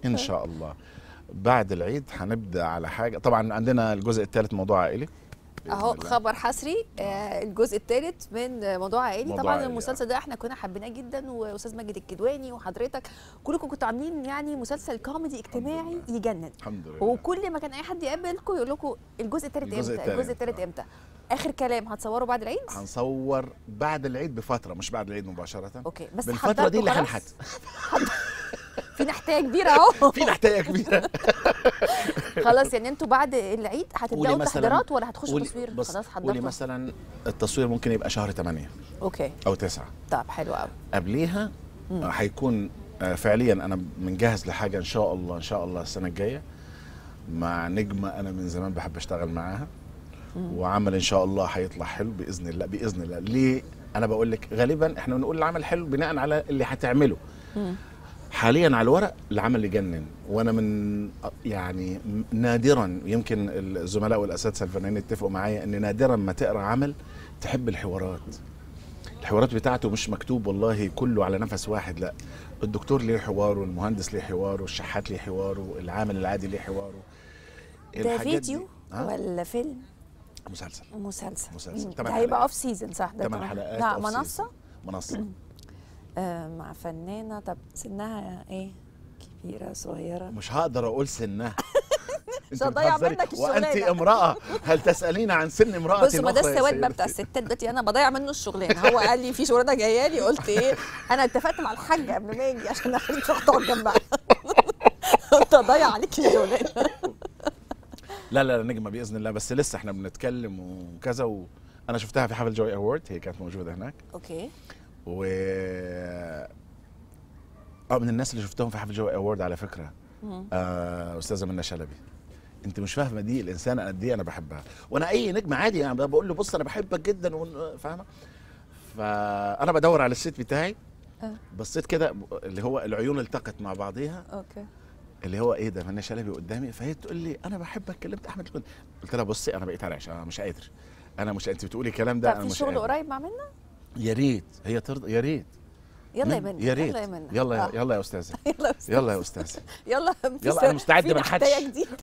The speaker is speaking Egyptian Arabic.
ان شاء الله بعد العيد هنبدا على حاجه طبعا عندنا الجزء الثالث موضوع عائلي بإذن اهو الله. خبر حصري آه، الجزء الثالث من موضوع عائلي موضوع طبعا عائلي، المسلسل ده احنا كنا حابيناه جدا واستاذ ماجد الكدواني وحضرتك كلكم كنتوا عاملين يعني مسلسل كوميدي اجتماعي لله. يجنن الحمد لله وكل ما كان اي حد يقابلكم يقول لكم الجزء الثالث الجزء امتى التالت. الجزء الثالث آه. امتى اخر كلام هتصوروا بعد العيد هنصور بعد العيد بفتره مش بعد العيد مباشره اوكي بس بالفتره دي اللي حضرتوا هنحت خلاص؟ في نحتايه كبيره اهو في نحتايه كبيره خلاص يعني انتوا بعد العيد قولي هتبداوا مثلاً- التحضيرات ولا هتخشوا قولي- تصوير بص خلاص قولي حضرتوا مثلا التصوير ممكن يبقى شهر 8 اوكي او 9 طب حلو قوي قبليها مم. آه، هيكون آه، فعليا انا منجهز لحاجه ان شاء الله ان شاء الله السنه الجايه مع نجمه انا من زمان بحب اشتغل معاها وعمل ان شاء الله هيطلع حلو باذن الله باذن الله ليه انا بقول لك غالبا احنا بنقول العمل حلو بناء على اللي هتعمله مم. حاليا على الورق العمل يجنن وانا من يعني نادرا يمكن الزملاء والاساتذه الفنانين اتفقوا معايا ان نادرا ما تقرا عمل تحب الحوارات الحوارات بتاعته مش مكتوب والله كله على نفس واحد لا الدكتور ليه حواره المهندس ليه حواره الشحات ليه حواره العامل العادي ليه حواره ده الحاجات دي- فيديو ها؟ ولا فيلم مسلسل مسلسل مسلسل. مم. تمن ده هيبقى حلقات. اوف سيزون صح ده ثمان تمن- حلقات لا off منصه season. منصه آه مع فنانه طب سنها ايه كبيره صغيره مش هقدر اقول سنها مش أنت هضيع بتهزري. منك وانت الشغلانة. امراه هل تسالين عن سن امراه بص ما ده أخرى يا السواد بقى سيدتي؟ بتاع الستات دلوقتي انا بضيع منه الشغلانه هو قال لي في شغلانه جايه لي قلت ايه انا اتفقت مع الحاجه قبل ما اجي عشان اخليك تروح تقعد جنبها قلت اضيع عليك الشغلانه لا لا لا نجمه باذن الله بس لسه احنا بنتكلم وكذا وانا شفتها في حفل جوي اوورد هي كانت موجوده هناك اوكي و اه من الناس اللي شفتهم في حفل جوي اوورد على فكره مم. آه استاذه منى شلبي انت مش فاهمه دي الانسانه قد ايه انا بحبها وانا اي نجم عادي يعني بقول له بص انا بحبك جدا ون- فاهمه فانا بدور على الست بتاعي آه. بصيت كده اللي هو العيون التقت مع بعضيها اوكي اللي هو ايه ده منى شلبي قدامي فهي تقول لي انا بحبك كلمت احمد الكندي قلت لها بصي انا بقيت عرعش انا مش قادر انا مش انت بتقولي الكلام ده طب انا في مش شغل قادر قريب مع منى يا ريت هي ترضى يا ريت يلا يا من- منى يا ريت يلا يا منى يلا آه. يلا يا استاذه يلا يا أستاذ. يلا يا استاذه يلا يلا أنا مستعد في ما نحدش. نحتاية جديدة